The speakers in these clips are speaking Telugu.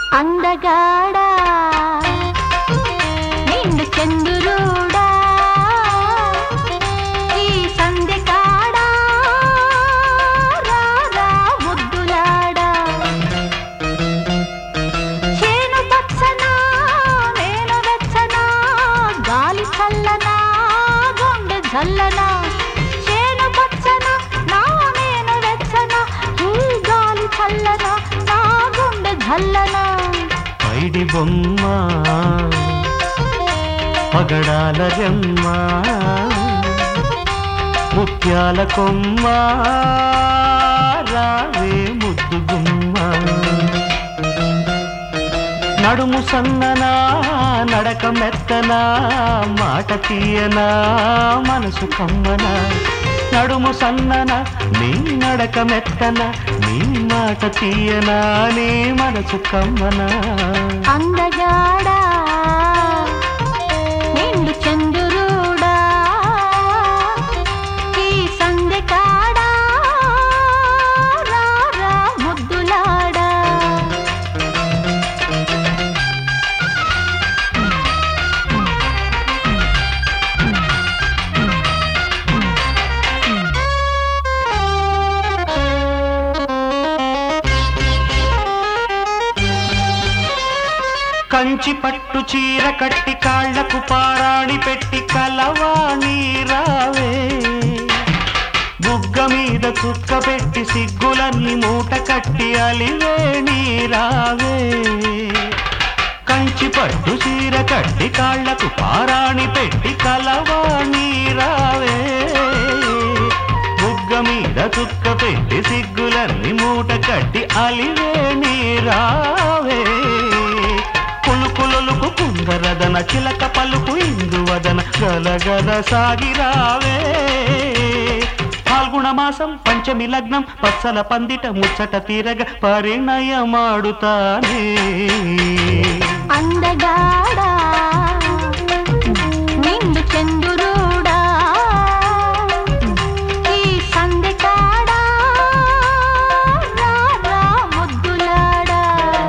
అందగాడా నిండు చంద్రుడా ఈ సంధ్య కాడా రా రా ముద్దులాడా చేను పచ్చనా నేను వెచ్చనా గాలి చల్లనా గుండె జల్లనా చేను పచ్చనా నా నేను వెచ్చనా ఈ గాలి చల్లనా నా గుండె జల్లనా పైడి బొమ్మ పగడాల రెమ్మ ముత్యాల కొమ్మ రావే ముద్దు గుమ్మ నడుము సన్ననా నడక మెత్తనా మాట తీయనా మనసు కమ్మనా నడుము సన్నన నీ నడక మెత్తన నీ మాట తీయనా నీ మనసు కమ్మనా అందగాడా నిండు చంద్రుడా ఈ సంధ్య కాడా రా రా ముద్దులాడా కంచి పట్టు చీర కట్టి కాళ్లకు పారాణి పెట్టి కలవాణి రావే బుగ్గ మీద చుక్క పెట్టి సిగ్గులన్నీ మూట కట్టి అలివేణి రావే కంచి పట్టు చీర కట్టి కాళ్లకు పారాణి పెట్టి కలవాణి రావే బుగ్గ మీద చుక్క పెట్టి సిగ్గులన్నీ మూట కట్టి అలివేణి రావే కులుకులొలుకు కుందరదన చిలక పలుకు ఇందువదన గలగల సాగిరావే ఫాల్గుణ మాసం పంచమి లగ్నం పచ్చల పందిట ముచ్చట తీరగ పరిణయమాడుతానే అందగాడా నిండు చంద్రుడా ఈ సంధ్య కాడా రా రా ముద్దులాడా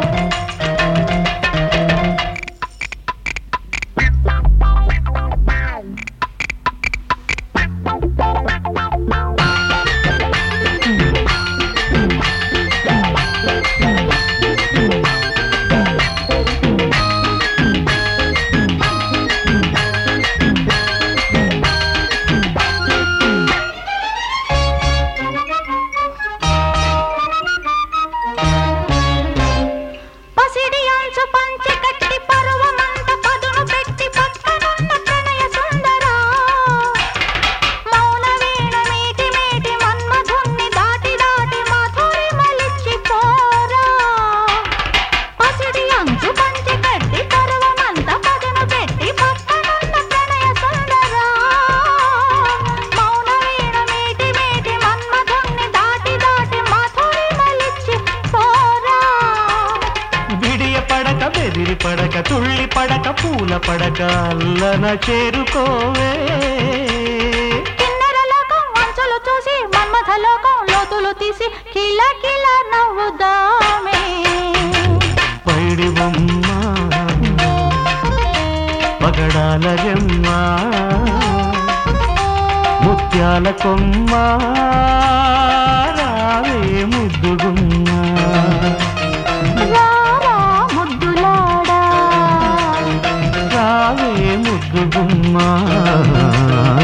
పసిడి అంచు పంచె కట్టి పరువమంత పదును పెట్టి పక్కనున్న ప్రణయ సుందరా మౌన వీణ మీటి మీటి మన్మధుణ్ణి దాటి దాటి మధురి మలిచి పోరా పసిడి అంచు పంచె కట్టి పరువమంత పదును పెట్టి పక్కనున్న ప్రణయ సుందరా మౌన వీణ మీటి మీటి మన్మధుణ్ణి దాటి దాటి మధురి మలిచి పోరా విడియ పడక బెదిరి పడక తుళ్ళి పడక పూల పడక అల్లన చేరుకోవే కిన్నెర లోకం అంచులు చూసి మన్మథ లోకం లోతులు తీసి కిల కిల నవ్వుదామే పైడి బొమ్మ పగడాల రెమ్మ ముత్యాల కొమ్మ రావే ముద్దుగుమ్మ రారా ముద్దులాడా రావే ముద్దుగుమ్మ